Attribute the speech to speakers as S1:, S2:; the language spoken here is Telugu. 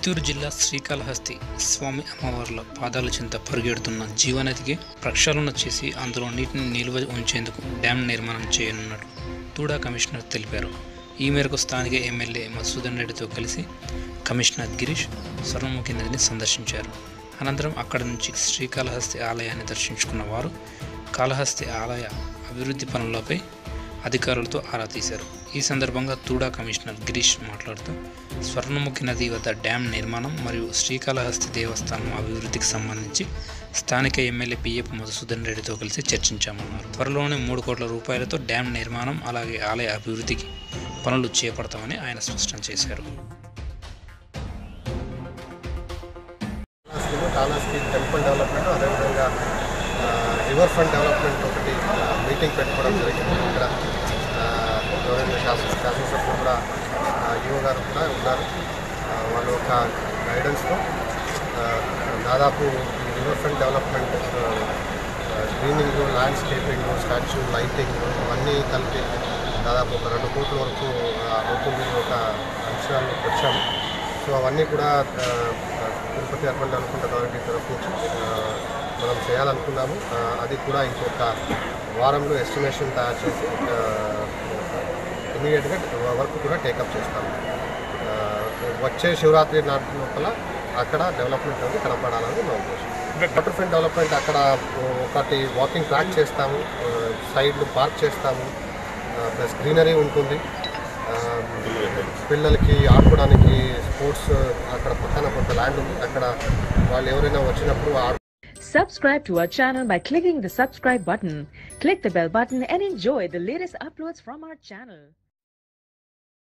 S1: చిత్తూరు జిల్లా శ్రీకాళహస్తి స్వామి అమ్మవార్ల పాదాల చెంత పరిగెడుతున్న జీవనదికి ప్రక్షాళన చేసి అందులో నీటిని నిల్వ ఉంచేందుకు డ్యాం నిర్మాణం చేయనున్నట్లు తూడా కమిషనర్ తెలిపారు ఈ మేరకు స్థానిక ఎమ్మెల్యే మధుసూదన్ రెడ్డితో కలిసి కమిషనర్ గిరీష్ స్వర్ణముఖి నదిని సందర్శించారు అనంతరం అక్కడి నుంచి శ్రీకాళహస్తి ఆలయాన్ని దర్శించుకున్న వారు కాళహస్తి ఆలయ అభివృద్ధి పనులపై అధికారులతో ఆరా తీశారు ఈ సందర్భంగా తూడా కమిషనర్ గిరీష్ మాట్లాడుతూ స్వర్ణముఖి నది వద్ద డ్యాం నిర్మాణం మరియు శ్రీకాళహస్తి దేవస్థానం అభివృద్ధికి సంబంధించి స్థానిక ఎమ్మెల్యే పిఎఫ్ మధుసూదన్ రెడ్డితో కలిసి చర్చించామన్నారు త్వరలోనే మూడు కోట్ల రూపాయలతో డ్యాం నిర్మాణం అలాగే ఆలయ అభివృద్ధికి పనులు చేపడతామని ఆయన స్పష్టం చేశారు
S2: స్కీమ్ కాళహస్తి టెంపుల్ డెవలప్మెంట్ అదేవిధంగా ఆ, రివర్ ఫ్రంట్ డెవలప్మెంట్ ఒకటి ఆ, మీటింగ్ పెట్టుకోవడం జరిగింది ఇక్కడ ఆ, గవర్నమెంట్ శాసన శాసనసభ్యులు కూడా ఆ, ఈవో గారు కూడా ఉన్నారు ఆ, వాళ్ళు ఒక గైడెన్స్తో ఆ, దాదాపు ఈ river front development greening landscaping statue lighting అవన్నీ కలిపి దాదాపు ఒక రెండు కోట్ల వరకు ఆ, అవుతుంది ఒక అంచనాలకు వచ్చాము సో అవన్నీ కూడా ఆ, తిరుపతి అర్బన్ డెవలప్మెంట్ అథారిటీ తరఫు నుంచి ఆ, మనం చేయాలనుకున్నాము ఆ, అది కూడా ఇంకొక వారంలో ఎస్టిమేషన్ తయారు చేసి ఇమీడియట్గా వర్క్ కూడా టేకప్ చేస్తాము ఆ, వచ్చే శివరాత్రి నాటి లోపల అక్కడ డెవలప్మెంట్ అనేది కనపడాలని మా ఉద్దేశం వాటర్ ఫ్రంట్ డెవలప్మెంట్ అక్కడ ఒకటి వాకింగ్ ట్రాక్ చేస్తాము సైడ్లు పార్క్ చేస్తాము ప్లస్ గ్రీనరీ ఉంటుంది ఆ, పిల్లలకి ఆడుకోవడానికి స్పోర్ట్స్ అక్కడ పక్కన కొంత ల్యాండ్ ఉంది అక్కడ వాళ్ళు ఎవరైనా వచ్చినప్పుడు ఆడు
S3: Subscribe to our channel by clicking the subscribe button. Click the bell button and enjoy the latest uploads from our channel.